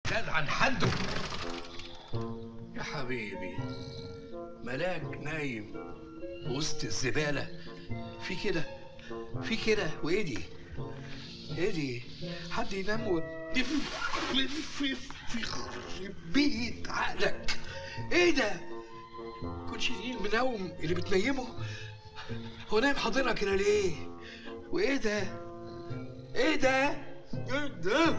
زاد عن حده يا حبيبي ملاك نايم وسط الزبالة في كده في كده وايه دي ايه دي حد ينام ويلف يلف في بيت عقلك ايه ده كنتش دي المنوم اللي بتنيمه هو نايم حاضنها كده ليه وايه ده ايه ده ايه ده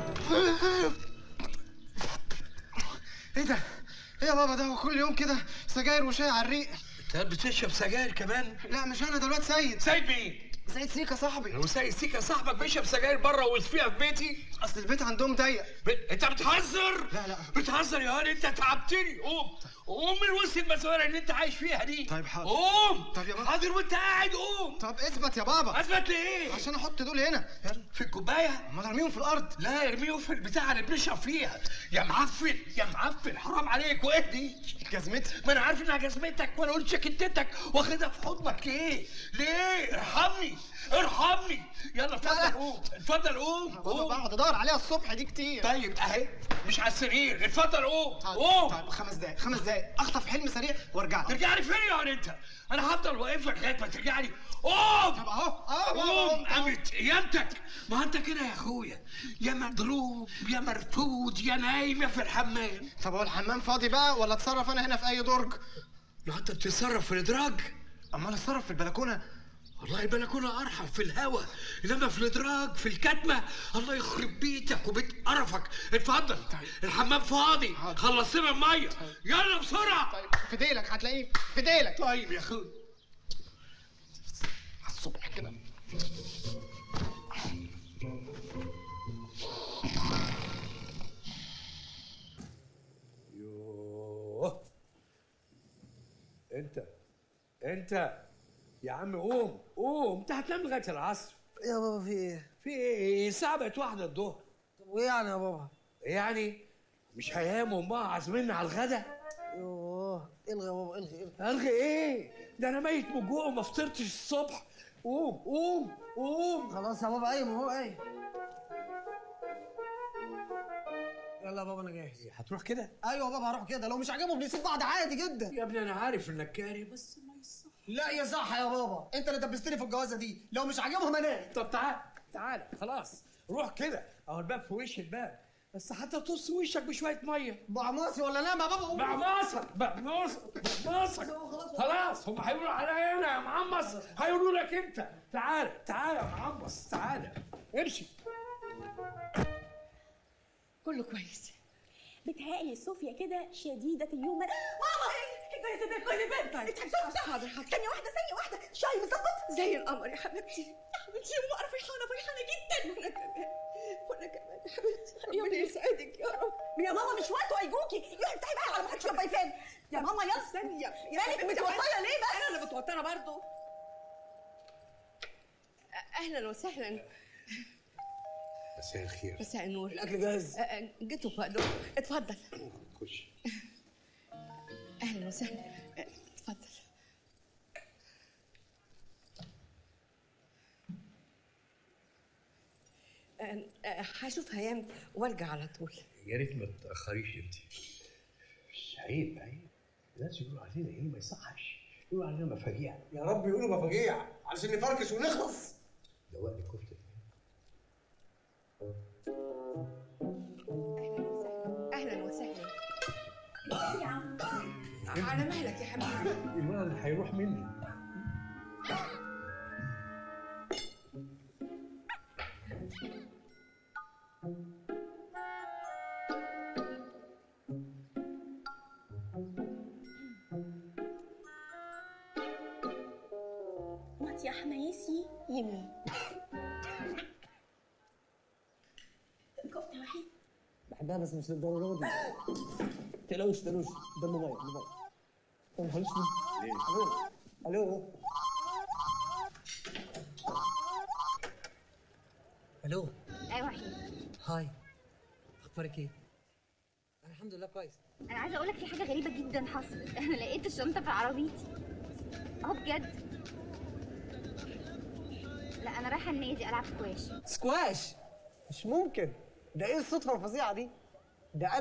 ايه ده؟ ايه يا بابا ده هو كل يوم كده سجاير وشاي على الريق انت بتشرب سجاير كمان لا مش انا ده الواد سيد سيد مين سيد سيكا صاحبي لو سيد سيكا صاحبك بيشرب سجاير بره وفيها في بيتي اصل البيت عندهم ضيق ب... انت بتهزر لا، لا. بتهزر يا هاني انت تعبتني قوم قوم من وسط المسؤوليه اللي انت عايش فيها دي طيب حاضر. قوم طب يا بابا. حاضر وانت قاعد قوم طب اثبت يا بابا اثبت ليه عشان احط دول هنا يلا في الكوبايه ما ارميهم في الارض لا ارميهم في البتاع اللي بنشرب فيها يا معفن يا معفن حرام عليك واهدي جزمتي ما انا عارف انها جزمتك وانا قلت شكتتك واخدها في حضنك ليه؟ ليه؟ ارحمني ارحمني يلا اتفضل قوم اتفضل قوم بابا قوم بقعد ادور عليها الصبح دي كتير طيب اهي مش على السرير اتفضل قوم طيب قوم طيب خمس دقايق خمس دقايق اخطف حلم سريع وارجع لك. ترجع لي فين يا ولد انت؟ انا هفضل واقف لك لغايه ما ترجع لي قوم طب اهو اه بابا قوم قمت أهو. قامت قيامتك ما انت كده يا اخويا يا مضروب يا مرفوض يا نايم يا في الحمام طب هو الحمام فاضي بقى ولا اتصرف انا هنا في اي درج لو انت بتتصرف في الادراج امال اتصرف في البلكونه والله البلكونه ارحم في الهوا انما في الادراج في الكتمه الله يخرب بيتك وبيت قرفك اتفضل الحمام فاضي حاضر. خلص لنا الميه يلا بسرعه طيب في ديلك هتلاقيه في ديلك طيب يا اخويا على الصبح كده يوه انت انت يا عم قوم قوم انت هتنام لغايه العصر يا بابا في ايه؟ في ايه الساعه بقت واحدة الظهر طب وايه يعني يا بابا؟ يعني مش هياموا امها عازميننا على الغدا يوه الغي يا بابا الغي الغي الغي ايه ده انا ميت من الجوع وما فطرتش الصبح قوم قوم قوم خلاص يا بابا ايوه ما هو ايه يلا يا بابا انا جاهز هتروح كده ايوه يا بابا هروح كده لو مش عاجبهم نسيب بعض عادي جدا يا ابني انا عارف انك كاري بس ما يصح لا يا صح يا بابا انت اللي دبستني في الجوازه دي لو مش عاجبهم انام طب تعال تعال خلاص روح كده اهو الباب في وش الباب بس حتى تص وشك بشويه ميه بعماصي ولا لا ما بابا قوم. بعماصك بعماصك بعماصك خلاص هم هيقولوا عليا انا يا معمص هيقولوا لك انت تعال تعال يا معمص تعال امشي كله كويس بتهيألي صوفيا كده شديدة اليوم ماما كويس الباب كويس الباب طيب حاضر حاضر ثانية واحدة ثانية واحدة شاي مظبط زي القمر يا حبيبتي يا حبيبتي يا ماما أنا فرحانة فرحانة جدا وأنا كمان وأنا كمان يا حبيبتي ربنا يسعدك يا رب يا ماما مش وقته هيجوكي يروح افتحي بقى على ما حدش يبقى يفهم يا ماما يلا ثانية مالك متوترة ليه بس؟ أنا اللي متوترة برضه أهلا وسهلا مساء الخير مساء النور الاكل جاهز أه، أه، جيتوا في وقته اتفضل خش اهلا وسهلا أه، اتفضل أه، أه، هشوف هيام وارجع على طول يا ريت ما تاخريش انت مش عيب عيب الناس يقولوا علينا ايه ما يصحش يقولوا علينا مفاجيع يا رب يقولوا مفاجيع علشان نفركش ونخلص دوقني كفته اهلا وسهلا على مهلك يا حبيبي الولد هيروح مني مات يا حمايسي يمي كفتة واحد بحبها بس مش للدرجه دي تقلقوش تقلقوش ده الموبايل الموبايل ما تخليش ليه؟ الو الو الو ايوه وحيد هاي اخبارك ايه؟ انا الحمد لله كويس انا عايزه اقول لك في حاجه غريبه جدا حصلت انا لقيت الشنطه في عربيتي اه بجد لا انا رايحه النادي العب سكواش سكواش مش ممكن ده ايه الصدفه الفظيعه دي؟ ده انا